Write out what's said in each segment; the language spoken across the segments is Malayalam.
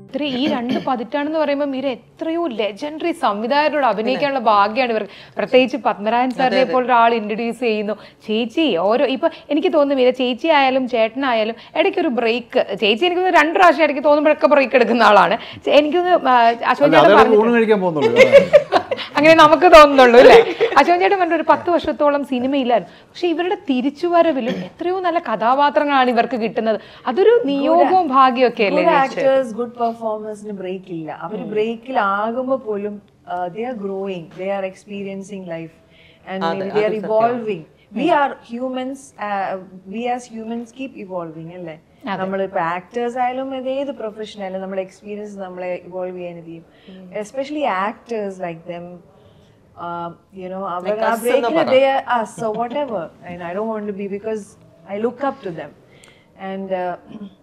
ഇത്ര ഈ രണ്ട് പതിറ്റാണെന്ന് പറയുമ്പോൾ മീര എത്രയോ ലെജൻഡറി സംവിധായകരോട് അഭിനയിക്കാനുള്ള ഭാഗ്യമാണ് ഇവർക്ക് പ്രത്യേകിച്ച് പത്മരാജൻ സാറിനെ പോലെ ഒരാൾ ഇൻട്രൊഡ്യൂസ് ചെയ്യുന്നു ചേച്ചി ഓരോ ഇപ്പൊ എനിക്ക് തോന്നുന്നു മീര ചേച്ചി ആയാലും ചേട്ടനായാലും ഇടയ്ക്ക് ഒരു ബ്രേക്ക് ചേച്ചി എനിക്ക് തോന്നുന്നു രണ്ട് പ്രാവശ്യം ഇടയ്ക്ക് തോന്നുമ്പോഴൊക്കെ ബ്രേക്ക് എടുക്കുന്ന ആളാണ് ചെ- എനിക്ക് തോന്നുന്നു ആ, അശോക് അല്ല ചേട്ടൻ അതേ പറഞ്ഞു ഊണ് കഴിക്കാൻ പോകുന്നുള്ളൂ അങ്ങനെ നമുക്ക് തോന്നുന്നുള്ളൂ അല്ലേ അശോക് ചേട്ടൻ പറഞ്ഞ ഒരു പത്ത് വർഷത്തോളം സിനിമയില്ലായിരുന്നു പക്ഷെ ഇവരുടെ തിരിച്ചുവരവിലും എത്രയോ നല്ല കഥാപാത്രങ്ങളാണ് ഇവർക്ക് കിട്ടുന്നത് അതൊരു നിയോഗവും ഭാഗ്യമൊക്കെ അല്ലേ ഗുഡ് ആക്ടേഴ്സ് ഗുഡ് പെർഫോമൻസിന് ബ്രേക്ക് ഇല്ല അവർ ബ്രേക്കിൽ ആകുമ്പോ പോലും they are growing they are experiencing life and they are evolving we are humans we as humans keep evolving അല്ലേ നമ്മളിപ്പോ ആക്ടേഴ്സ് ആയാലും ഏത് പ്രൊഫഷൻ ആയാലും നമ്മുടെ എക്സ്പീരിയൻസ് നമ്മളെ ഇവോൾവ് ചെയ്യാൻ ചെയ്യും especially actors like them you know അവർ ആ ബ്രേക്കിൽ they are us so whatever and I don't want to be because I look up to them and uh,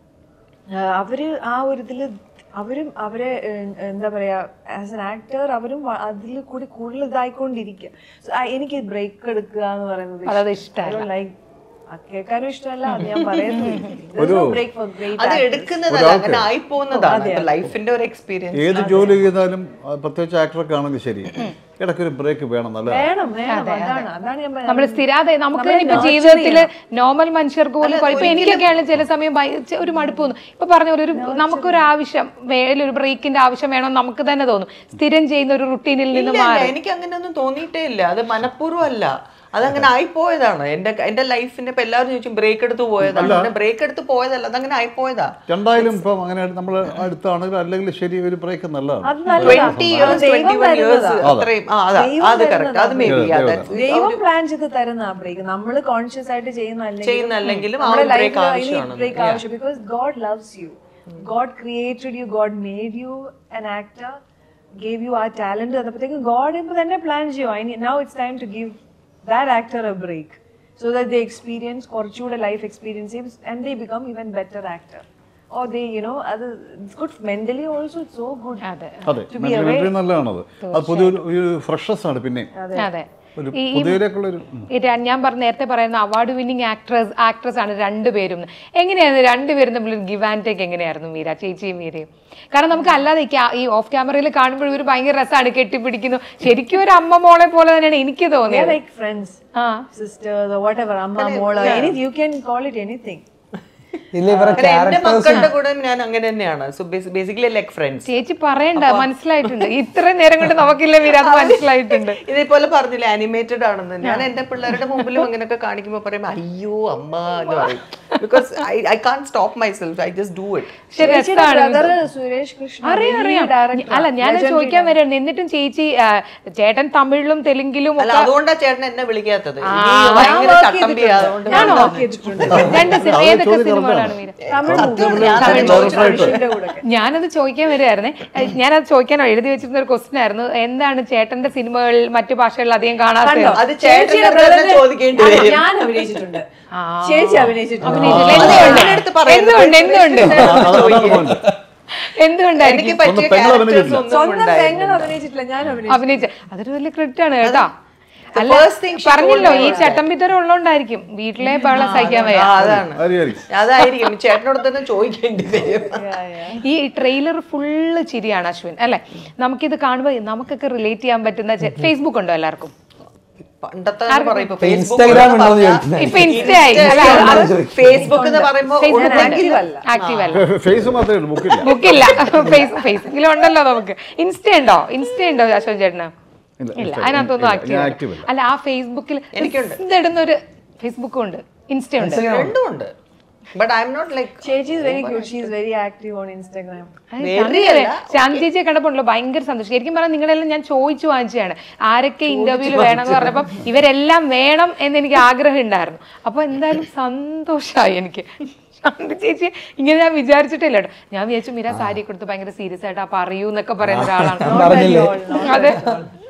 ആഹ് അവര് ആ ഒരു ഇതില് അവരും അവരെ ഏഹ്, എന്താ പറയാ ആസ് എൻ ആക്ടർ അവരും അതിൽ കൂടി കൂടുതൽ ഇതായിക്കൊണ്ടിരിക്കുക So, ആ, എനിക്ക് ബ്രേക്ക് എടുക്കുക എന്ന് പറയുന്നത് അതത് ഇഷ്ടമല്ല. ലൈക്ക് കേൾക്കാനും ഇഷ്ടമല്ല അത് ഞാൻ പറയുന്നത് ബ്രേക്ക് ഫോർ ഗ്രേറ്റ് അത് എടുക്കുന്നതല്ല അങ്ങനെ ആയി പോകുന്നതാണ് ലൈഫിന്റെ ഒരു എക്സ്പീരിയൻസ് ഏത് ജോലി ചെയ്താലും ആ, പ്രത്യേകിച്ച് ആക്ടറൊക്കെ ആണെങ്കിൽ ശരി ഇടയ്ക്കൊരു ബ്രേക്ക് വേണം നല്ല വേണം വേണം അതാണ് അതാണ് ഞാൻ നമ്മൾ സ്ഥിരാതെ നമുക്ക് തന്നെ ഇപ്പൊ ജീവിതത്തില് നോർമൽ മനുഷ്യർക്ക് പോലും കുഴപ്പം ഇപ്പൊ എനിക്കൊക്കെയാണ് ചില സമയം ഭയ- ചെ- ഒരു മടുപ്പ് തോന്നും ഇപ്പൊ പറഞ്ഞ പോലെ ഒരു നമുക്കൊരു ആവശ്യം വേലൊരു ബ്രേക്കിന്റെ ആവശ്യം വേണം നമുക്ക് തന്നെ തോന്നും സ്ഥിരം ചെയ്യുന്ന ഒരു റുട്ടീനിൽ നിന്ന് ഇല്ല, മാറി ഇല്ല, എനിക്ക് അങ്ങനെയൊന്നും തോന്നിയിട്ടേ ഇല്ല അത് മനഃപൂർവ്വം അല്ല അതങ്ങനെ ആയിപ്പോയതാണ് എന്റെ എന്റെ ലൈഫിന്റെ ഇപ്പൊ എല്ലാവരും ചോദിച്ചും ബ്രേക്ക് എടുത്ത് പോയതാണ് ബ്രേക്ക് എടുത്ത് പോയതല്ല അതങ്ങനെ ആയിപ്പോയതാ രണ്ടായാലും ഇപ്പം അങ്ങനെ നമ്മൾ അടുത്താണെങ്കിൽ അല്ലെങ്കിൽ ശരി ഒരു ബ്രേക്ക് നല്ലതാണ് അത് നല്ലതാണ്. ട്വന്റി ഇയേഴ്സ് ദൈവം ട്വന്റി വൺ ഇയേഴ്സ് തരുന്നതാ. അത്രയും ആ അതാ ദൈവം അത് കറക്റ്റ് അത് മേ ബി തരുന്നതാ. അതെ ദൈവം പ്ലാൻ ചെയ്ത് തരുന്ന ബ്രേക്ക് നമ്മൾ കോൺഷ്യസ് ആയിട്ട് ചെയ്യുന്ന ചെയ്യുന്നല്ലെങ്കിലും ആ ഒരു break ആവശ്യമാണ്. ബ്രേക്ക് ആവശ്യം because God loves you God created you God made you an actor gave you a talent അതപ്പോഴത്തേക്കും ഗോഡ് ഇപ്പൊ തന്നെ പ്ലാൻ ചെയ്യും I now it's time to give that actor a break so that they experience കുറച്ചുകൂടെ ലൈഫ് എക്സ്പീരിയൻസ് ചെയ്യും and they become even better actor oh they you know അത് it's good mentally also it's so good അതെ അതെ മെന്റലി നല്ലതാണത് അത് പുതിയൊരു ഒരു ഫ്രഷ്നസ് ആണ് പിന്നെ അതെ ഒരു പുതിയതിലേക്കുള്ളൊരു ഉം. ഈ ര- ഞാൻ പറഞ്ഞ നേരത്തെ പറയുന്ന അവാർഡ് വിന്നിങ് ആക്ട്രസ് ആക്ട്രസ് ആണ് രണ്ടുപേരും എങ്ങനെയായിരുന്നു രണ്ടുപേരും തമ്മിൽ ഗിവ് ആൻഡ് ടേക്ക് എങ്ങനെയായിരുന്നു മീര ചേച്ചിയും മീരയും കാരണം നമുക്ക് അല്ലാതെ ഈ ക്യാ- ഈ ഓഫ് ക്യാമറയിൽ കാണുമ്പോൾ ഇവർ ഭയങ്കര രസമാണ് കെട്ടിപ്പിടിക്കുന്നു ശരിക്കും ഒരു അമ്മ മോളെ പോലെ തന്നെയാണ് എനിക്ക് They're തോന്നിയത് like friends, ആ sisters, or whatever. Amma, Mola, anything. You can call it anything. ഇല്ല ഇവരെ എന്റെ ക്യാരക്ടേഴ്സ് മക്കളുടെ കൂടെ ഞാൻ അങ്ങനെ തന്നെയാണ് സോ ബേസിക്കലി ലൈക്ക് ഫ്രണ്ട്സ് ചേച്ചി പറയണ്ട മനസ്സിലായിട്ടുണ്ട് ഇത്ര നേരം കൊണ്ട് നമുക്കില്ല മീര അത് മനസ്സിലായിട്ടുണ്ട് ഇതേപോലെ പറഞ്ഞില്ലേ അനിമേറ്റഡ് ആണെന്ന് ഞാൻ എന്റെ പിള്ളേരുടെ മുമ്പിലും അങ്ങനെയൊക്കെ കാണിക്കുമ്പോൾ പറയുമ്പോൾ അയ്യോ അമ്മ എന്ന് പറയും because I can't stop myself I just do it പക്ഷെ രസമാണ് brother Suresh Krishna. അറിയാം വലിയ അറിയാം director ആ. അല്ല ഞാൻ ചോദിക്കാൻ വരായിരുന്നു എന്നിട്ടും ചേച്ചി ആ, ചേട്ടൻ തമിഴിലും തെലുങ്കിലും അല്ല ഒക്കെ അതുകൊണ്ടാ ചേട്ടൻ എന്നെ വിളിക്കാത്തത് ആ. ഇനി ഭയങ്കര work ചട്ടമ്പി ചെയ്തിട്ടുണ്ട്. അതുകൊണ്ട് ഞാൻ വേണ്ട. work ചെയ്തിട്ടുണ്ട്. രണ്ട് സിനിമ അത് ഏതൊക്കെ ചോദ്യം സിനിമകളാണ് മീര തമിഴ് സത്യം movie. ഞാൻ തമിഴ് ചോദിച്ചു. മനുഷ്യന്റെ കൂടെ ഒക്കെ. ഞാനത് ചോദിക്കാൻ വരുമായിരുന്നേ ഞാനത് ചോദിക്കാൻ എഴുതി വെച്ചിരുന്ന ഒരു ക്വസ്റ്റ്യൻ ആയിരുന്നു എന്താണ് ചേട്ടന്റെ സിനിമകളിൽ മറ്റു ഭാഷകളിൽ അധികം കാണാത്തത് കണ്ടോ? അത് ചേട്ടന്റെ ചേച്ചിയുടെ അടുത്ത് തന്നെ brother- ചോദിക്കേണ്ടി അല്ല, വരും. ഞാൻ അഭിനയിച്ചിട്ടുണ്ട് ആ. ചേച്ചി അഭിനയിച്ചിട്ടുണ്ട് അഭിനയിച്ചില്ല. അത് എന്തുകൊണ്ട്? എൻ്റെ അടുത്ത് പറയരുത്. എന്തുകൊണ്ട് എന്തുകൊണ്ട് ആ, അത് അതാണ് point. എനിക്ക് എന്തുകൊണ്ടായിരിക്കും പറ്റിയ സ്വന്തം പെങ്ങൾ characters അഭിനയിച്ചില്ല. ഒന്നും സ്വന്തം പെങ്ങൾ ഉണ്ടായിരുന്നില്ല. അഭിനയിച്ചിട്ടില്ല ഞാൻ അഭിനയിച്ചു അഭിനയിച്ച അതൊരു വലിയ ക്രെഡിറ്റ് ആണ് കേട്ടോ The അല്ല first thing she പറഞ്ഞല്ലോ told me ഈ was ചട്ടമ്പിത്തരം ഉള്ളോണ്ടായിരിക്കും വീട്ടിലെ ബഹളം സഹിക്കാൻ വയ്യ ആ, അതാണ് ആയിരിക്കും അതായിരിക്കും ചേട്ടനോട് തന്നെ ചോദിക്കേണ്ടി വരും ഈ ട്രെയിലർ ഫുള്ള് ചിരിയാണ് അശ്വിൻ അല്ലെ നമുക്കിത് കാണുമ്പോൾ നമുക്കൊക്കെ റിലേറ്റ് ചെയ്യാൻ പറ്റുന്ന ഫേസ്ബുക്ക് ഉണ്ടോ എല്ലാവർക്കും പണ്ടത്തെ എന്ന് പറയും ഇപ്പൊ Facebook ഇൻസ്റ്റാഗ്രാം എന്ന് ഉണ്ടോ എന്ന് പറഞ്ഞാ- ചോദിക്കുന്നത് ഇപ്പൊ ഇൻസ്റ്റ ആയി അല്ല അത് ഫേസ്ബുക്ക് എന്ന് പറയുമ്പോ ഫേസ്ബുക്ക് ഉണ്ടെങ്കിൽ ആക്റ്റീവ് അല്ല ഫേസ് മാത്രമേ ഉള്ളൂ ബുക്കില്ല ബുക്കില്ല ഫേസ് ഫേസ്ബുക്കിലും ഉണ്ടല്ലോ നമുക്ക് ഇൻസ്റ്റ ഉണ്ടോ ഇൻസ്റ്റ ഉണ്ടോ അശോക് ചേട്ടന് ഇല്ല, ഇല്ല Insta- അതിനകത്തൊന്നും ഇല്ല, ആക്റ്റീവ് ഞാൻ അല്ല. active അല്ല. അല്ല ആ ഫേസ്ബുക്കിൽ എനിക്കുണ്ട്. ഇടുന്ന ഒരു ഫേസ്ബുക്കും ഉണ്ട് ഇൻസ്റ്റ ഉണ്ട് രണ്ടും ഉണ്ട് but I'm not like ചേച്ചി is very good she is very active on Instagram Very അല്ല. ശാന്തി ചേച്ചിയെ കണ്ടപ്പോഴല്ലോ ഭയങ്കര സന്തോഷം ശരിക്കും പറഞ്ഞാൽ നിങ്ങളെല്ലാം ഞാൻ ചോദിച്ചു വാങ്ങിച്ചതാണ് ആരൊക്കെ ഇന്റർവ്യൂവിൽ വേണം എന്ന് പറഞ്ഞപ്പം ഇവരെല്ലാം വേണം എന്ന് എനിക്ക് ആഗ്രഹം ഉണ്ടായിരുന്നു അപ്പൊ എന്തായാലും സന്തോഷമായി എനിക്ക് ശാന്തി ചേച്ചി ഇങ്ങനെ ഞാൻ വിചാരിച്ചിട്ടില്ല കേട്ടോ ഞാൻ വിചാരിച്ചു മീര സാരി കൊടുത്ത് ഭയങ്കര സീരിയസ് ആയിട്ട് ആ പറയൂ എന്നൊക്കെ പറയുന്ന ഒരാളാണ് പറഞ്ഞില്ലേ അതെ